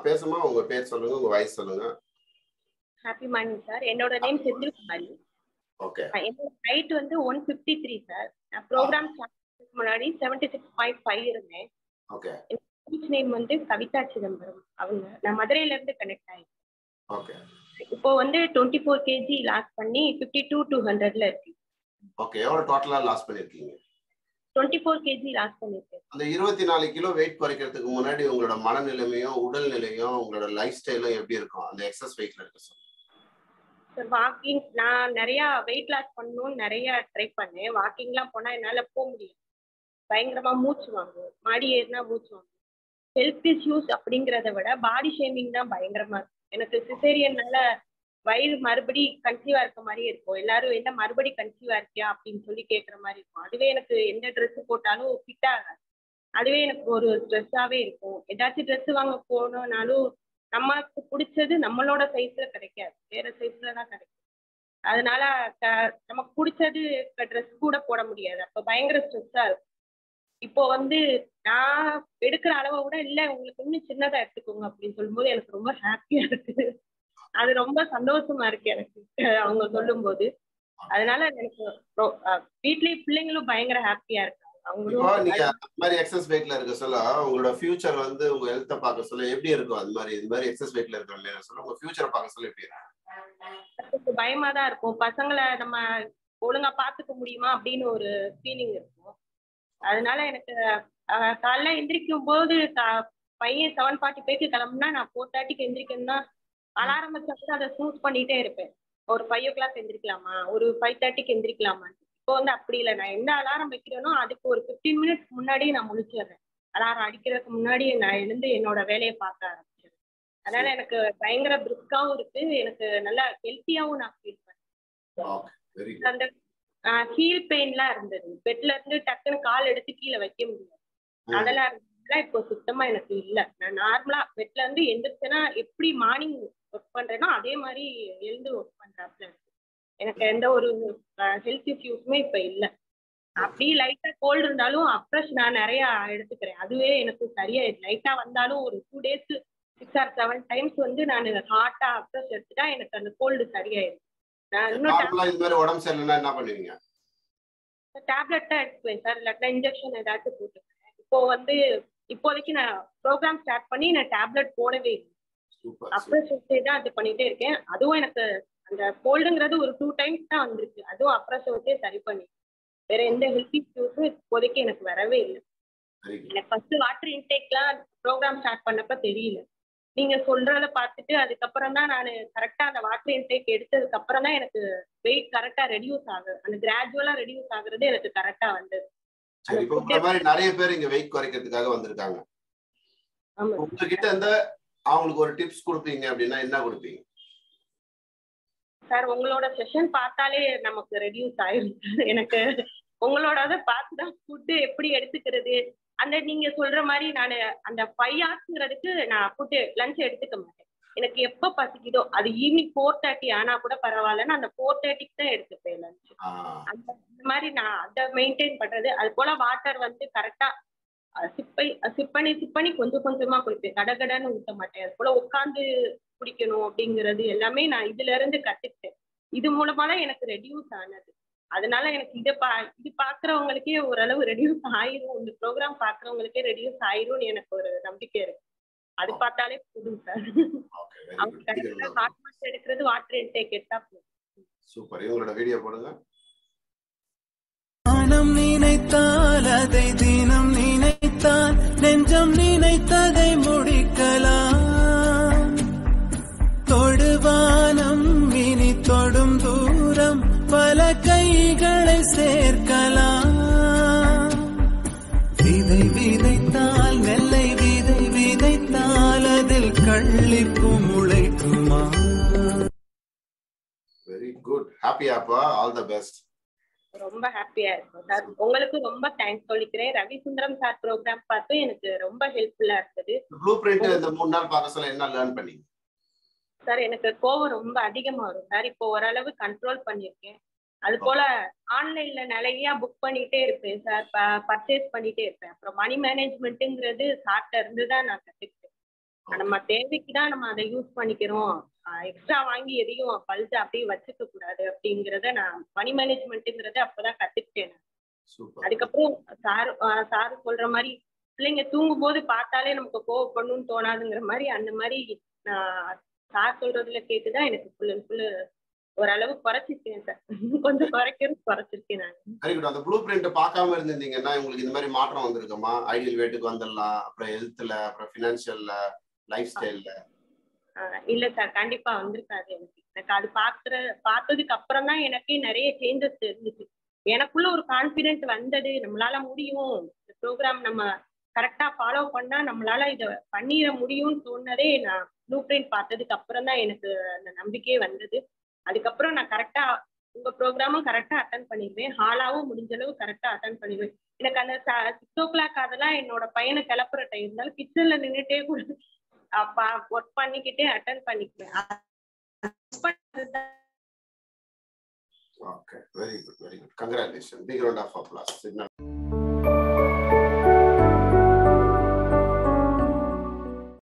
பேசுமா உங்க பேர் சொல்லுங்க உங்க வயசு சொல்லுங்க ஹாப்பி மார்னிங் சார் என்னோட நேம் செந்தில்குமாரி ஓகே அஹ் என்னோட ஹைட் வந்து ஒன் ஃபிஃப்டி த்ரீ சார் நான் ப்ரோக்ராம் முன்னாடி செவன்டி சிக்ஸ் பாயிண்ட் ஃபைவ் இருந்தேன் ஓகே ஸ்பீச் நேம் வந்து கவிதா சிதம்பரம் அவங்க நான் மதுரையில இருந்து கனெக்ட் ஆயிட்டேன் ஓகே இப்போ வந்து டுவெண்ட்டி ஃபோர் கேஜி லாஸ் பண்ணி ஃபிஃப்டி டூ டூ ஹண்ட்ரட்ல இருக்கு ஓகே எவ்வளவு டோட்டலா லாஸ் பண்ணிருக்கீங்க டுவெண்ட்டி ஃபோர் கேஜி லாஸ் பண்ணிருக்கேன் அந்த இருபத்தி நாலு கிலோ வெயிட் குறைக்கிறதுக்கு முன்னாடி உங்களோட மனநிலைமையும் உடல் நிலையும் உங்களோட லைஃப் ஸ்டைலும் எப்படி இருக்கும் அந்த எக்ஸஸ் வெயிட்ல இருக்க சார் சார் வாக்கிங் நான் நிறைய வெயிட் லாஸ் பண்ணணும்னு நிறைய ட்ரை பண்ணேன் வாக்கிங்லாம் போனா என்னால போக முடியும் பயங்கரமா மூச்சு வாங்கும் மாடி ஏறினா மூச்சு வாங்கும் ஹெல்த் இஷ்யூஸ் அப்படிங்கிறத விட பாடி ஷேமிங் தான் பயங்கரமா இருக்கு எனக்கு சிசேரியன்னால வயிறு மறுபடி கன்சீவா இருக்க மாதிரி இருக்கும் எல்லாரும் என்ன மறுபடி கன்சீவா இருக்கியா அப்படின்னு சொல்லி கேட்குற மாதிரி இருக்கும் அதுவே எனக்கு எந்த Dress போட்டாலும் ஃபிட் ஆகாது அதுவே எனக்கு ஒரு ஸ்ட்ரெஸ்ஸாவே இருக்கும் ஏதாச்சும் Dress வாங்க போனோம்னாலும் நமக்கு பிடிச்சது நம்மளோட சைஸ்ல கிடைக்காது வேற சைஸ்ல தான் கிடைக்கும் அதனால க- நமக்கு பிடிச்சது ட்ரெஸ் கூட போட முடியாது அப்ப பயங்கர ஸ்ட்ரெஸ்ஸா இருக்கும் இப்போ வந்து நான் எடுக்கிற அளவை விட இல்ல உங்களுக்கு இன்னும் சின்னதா எடுத்துக்கோங்க அப்படின்னு சொல்லும்போது எனக்கு ரொம்ப ஹாப்பியா இருக்கு அது ரொம்ப சந்தோஷமா இருக்கு எனக்கு அஹ் அவங்க சொல்லும்போது அதனால எனக்கு ரொ- அஹ் வீட்லயும் பிள்ளைங்களும் பயங்கர ஹாப்பியா இருக்காங்க இப்போ அவங்களும் நீங்க அந்த மாதிரி எக்ஸஸ் வெயிட்ல இருக்க சொல்ல உங்களோட ஃபியூச்சர் வந்து உங்க ஹெல்த்தை பார்க்க சொல்ல எப்படி இருக்கும் அது மாதிரி இந்த மாதிரி எக்ஸஸ் வெயிட்ல இருக்கிற சொல்ல உங்க ஃபியூச்சரை பார்க்க சொல்ல எப்படி இருக்கும் கொஞ்சம் பயமா தான் இருக்கும் பசங்களை நம்ம ஒழுங்கா பாத்துக்க முடியுமா அப்படின்னு ஒரு ஃபீலிங் இருக்கும் அதனால எனக்கு அஹ், காலைல எந்திரிக்கும் போது கா- பையன் செவன் ஃபார்ட்டி ஃபைவ்க்கு கிளம்புனா நான் ஃபோர் தேர்ட்டிக்கு எந்திரிக்கணும்னா அலாரம் வச்சா கூட அதை ஸ்னூஸ் பண்ணிட்டே இருப்பேன் ஒரு ஃபைவ் ஓ கிளாக் எந்திரிக்கலாமா ஒரு ஃபைவ் தேர்ட்டிக்கு எந்திரிக்கலாமா இப்போ வந்து அப்படி இல்லை நான் என்ன அலாரம் வைக்கிறேனோ அதுக்கு ஒரு ஃபிஃப்டீன் மினிட்ஸ் முன்னாடியே நான் முழிச்சிடுறேன் அலாரம் அடிக்கிறதுக்கு முன்னாடியே நான் எழுந்து என்னோட வேலையை பார்க்க ஆரம்பிச்சிடுறேன் அதனால எனக்கு பயங்கர பிரிஸ்காவும் இருக்கு எனக்கு நல்லா ஹெல்த்தியாவும் நான் ஃபீல் பண்ணேன் ஓகே வெரி குட் அந்த ஹீல் பெயின்லாம் இருந்தது பெட்ல இருந்து டக்குன்னு கால் எடுத்து கீழே வைக்க முடியாது அதெல்லாம் இருந்ததுலாம் இப்போ சுத்தமா எனக்கு இல்ல நான் நார்மலா பெட்ல இருந்து எந்திரிச்சேன்னா எப்படி மார்னிங் ஒர்க் பண்றேனோ அதே மாதிரி எழுந்து ஒர்க் பண்றாப்ல இருக்கு எனக்கு எந்த ஒரு ஹெல்த் இஷ்யூஸுமே இப்ப இல்ல அப்படி லைட்டா கோல்டு இருந்தாலும் அப்ரஷ் நான் நிறைய எடுத்துக்கிறேன் அதுவே எனக்கு சரியாயிடுது லைட்டா வந்தாலும் ஒரு two days six or seven times வந்து நான் ஹாட்டா அப்ரஷ் எடுத்துட்டா எனக்கு அந்த கோல்டு சரியாயிடுது நான் இன்னும் நார்மலா இந்த மாதிரி உடம்பு சரியில்லைன்னா என்ன பண்ணுவீங்க டேப்லெட் தான் எடுத்துக்குவேன் சார் இல்லாட்டினா இன்ஜெக்ஷன் ஏதாச்சும் போட்டுக்கிறேன் இப்போ வந்து இப்போதைக்கு நான் ப்ரோக்ராம் ஸ்டார்ட் பண்ணி நான் டேப்லெட் போடவே இல்லை சூப்பர் அப்ரஸ் வச்சே தான் அது பண்ணிட்டே இருக்கேன் அதுவும் எனக்கு அந்த கோல்டுங்கிறது ஒரு டூ டைம்ஸ் தான் வந்திருக்கு அதுவும் அப்ரஸ் வச்சே சரி பண்ணி வேற எந்த ஹெல்த் இஷ்யூஸும் இப்போதைக்கு எனக்கு வரவே இல்லை வெரி குட் எனக்கு ஃபர்ஸ்ட் வாட்டர் இன்டேக்லாம் ப்ரோக்ராம் ஸ்டார்ட் பண்ணப்ப தெரியல நீங்க சொல்றத பார்த்துட்டு அதுக்கப்புறம் தான் நான் கரெக்டா அந்த வாட்டர் இன்டேக் எடுத்ததுக்கு அப்புறம் தான் எனக்கு வெயிட் கரெக்டா ரெடியூஸ் ஆகுது அந்த கிராஜுவலா ரெடியூஸ் ஆகுறது எனக்கு கரெக்டா வந்தது சரி இப்போ உங்களை மாதிரி நிறைய பேர் இங்க வெயிட் குறைக்கிறதுக்காக வந்திருக்காங்க ஆமா உங்ககிட்ட இந்த அவங்களுக்கு ஒரு டிப்ஸ் கொடுப்பீங்க அப்படின்னா என்ன கொடுப்பீங்க சார் உங்களோட செஷன் பார்த்தாலே நமக்கு ரெடியூஸ் ஆயிரும் சார் எனக்கு உங்களோட பார்த்து தான் ஃபுட்டு எப்படி எடுத்துக்கிறது அந்த நீங்க சொல்ற மாதிரி நான் அந்த ஃபைவ் ஹவர்ஸ்ங்கிறதுக்கு நான் ஃபுட்டு லஞ்ச் எடுத்துக்க மாட்டேன் எனக்கு எப்போ பசிக்குதோ அது ஈவினிங் ஃபோர் தேர்ட்டி ஆனா கூட பரவாயில்லன்னு அந்த ஃபோர் தேர்ட்டிக்கு தான் எடுத்துப்பேன் லஞ்ச் ஆஹ் அந்த அந்த மாதிரி நான் அதை மெயின்டைன் பண்றது அது போல வாட்டர் வந்து கரெக்டா சிப்பை சிப் பண்ணி சிப் பண்ணி கொஞ்சம் கொஞ்சமா குடிப்பேன் கடகடன்னு ஊத்த மாட்டேன் அது போல உட்காந்து குடிக்கணும் அப்படிங்கிறது எல்லாமே நான் இதுல இருந்து கத்துக்கிட்டேன் இது மூலமா தான் எனக்கு ரெடியூஸ் ஆனது அதனால எனக்கு இதை பா இது பாக்குறவங்களுக்கே ஓரளவு ரெடியூஸ் ஆயிரும் இந்த ப்ரோக்ராம் பாக்குறவங்களுக்கே ரெடியூஸ் ஆயிரும்னு எனக்கு ஒரு நம்பிக்கை இருக்கு அது பார்த்தாலே போதும் சார் ஓகே வெரி அவங்க கரெக்டா குட் வாட்டர் எடுக்கிறது வாட்டர் இன்டேக் எடுத்தா போதும் சூப்பர் இவங்களோட வீடியோ போடுங்க மனம் நினைத்தால் அதை தினம் நினைத்தால் நெஞ்சம் நினைத்ததை முடிக்கலாம் தொடுவானம் இனி தொடும் தூரம் பல கைகளை சேர்க்கலாம் விதை விதைத்தால் நெல்லை விதை விதைத்தால் அதில் கள்ளிப்பு முளைக்குமா வெரி குட் ஹாப்பியாப்பா ஆல் த பெஸ்ட் ரொம்ப ஹாப்பியா இருக்கும் சார் உங்களுக்கு ரொம்ப தேங்க்ஸ் சொல்லிக்கிறேன் ரவி சுந்தரம் சார் ப்ரோக்ராம் பார்த்து எனக்கு ரொம்ப ஹெல்ப்ஃபுல்லா இருந்தது ப்ளூ பிரிண்ட் இந்த மூணு நாள் பார்க்க சொல்ல என்ன லேர்ன் பண்ணீங்க சார் எனக்கு கோவம் ரொம்ப அதிகமா வரும் சார் இப்போ ஓரளவு கண்ட்ரோல் பண்ணியிருக்கேன் அது போல ஆன்லைன்ல நிறைய புக் பண்ணிட்டே இருப்பேன் சார் பர்ச்சேஸ் பண்ணிட்டே இருப்பேன் அப்புறம் மணி மேனேஜ்மெண்ட்டுங்கிறது சார்ட்ட இருந்து தான் நான் கத்துக்கிட்டேன் நம்ம தேவைக்கு தான் நம்ம அதை யூஸ் பண்ணிக்கிறோம் எக்ஸ்ட்ரா வாங்கி எதையும் பல்ஸ் அப்படியே வச்சுக்க கூடாது அப்படிங்கறத நான் மணி மேனேஜ்மெண்ட்டுங்கிறத அப்பதான் கத்துக்கிட்டேன் நான். சூப்பர் அதுக்கப்புறம் சார் சார் சொல்ற மாதிரி பிள்ளைங்க தூங்கும் போது பார்த்தாலே நமக்கு கோவப்படணும்னு தோணாதுங்கிற மாதிரி அந்த மாதிரி நான் சார் சொல்றதுல கேட்டுதான் எனக்கு ஃபுல் அண்ட் ஃபுல் ஓரளவு குறைச்சிருக்கேன் சார் கொஞ்சம் குறைக்கிறது குறைச்சிருக்கேன் நான் வெரி குட் அந்த ப்ளூ பிரிண்ட் பார்க்காம இருந்திருந்தீங்கன்னா உங்களுக்கு இந்த மாதிரி மாற்றம் வந்திருக்குமா ஐடியல் வேட்டுக்கு வந்துடலாம் அப்புறம் ஹெல்த்ல அப்புறம் ஃபினான்ஷியல்ல லைஃப் ஸ்டைல்ல ஆஹ் இல்ல சார் கண்டிப்பா வந்திருக்காது எனக்கு எனக்கு அது பாக்குற பார்த்ததுக்கு அப்புறம் தான் எனக்கே நிறைய சேஞ்சஸ் இருந்துச்சு எனக்குள்ள ஒரு கான்பிடென்ட் வந்தது நம்மளால முடியும் இந்த ப்ரோக்ராம் நம்ம கரெக்டா ஃபாலோ பண்ணா நம்மளால இத பண்ணிட முடியும்னு சொன்னதே நான் ப்ளூ பிரிண்ட் பார்த்ததுக்கு அப்புறம் தான் எனக்கு அந்த நம்பிக்கையே வந்தது அதுக்கப்புறம் நான் கரெக்டா உங்க ப்ரோக்ராமும் கரெக்டா அட்டன் பண்ணிடுவேன் ஹாலாவும் முடிஞ்ச அளவு கரெக்டா அட்டன் பண்ணிடுவேன் எனக்கு அந்த சிக்ஸ் ஓ கிளாக் அதெல்லாம் என்னோட பையனை கிளப்புற டைம் இருந்தாலும் கிச்சன்ல நின்றுட்டே கூட அப்பா ஒர்க் பண்ணிக்கிட்டே அட்டன் பண்ணிக்குவேன் okay very good very good congratulation big round of applause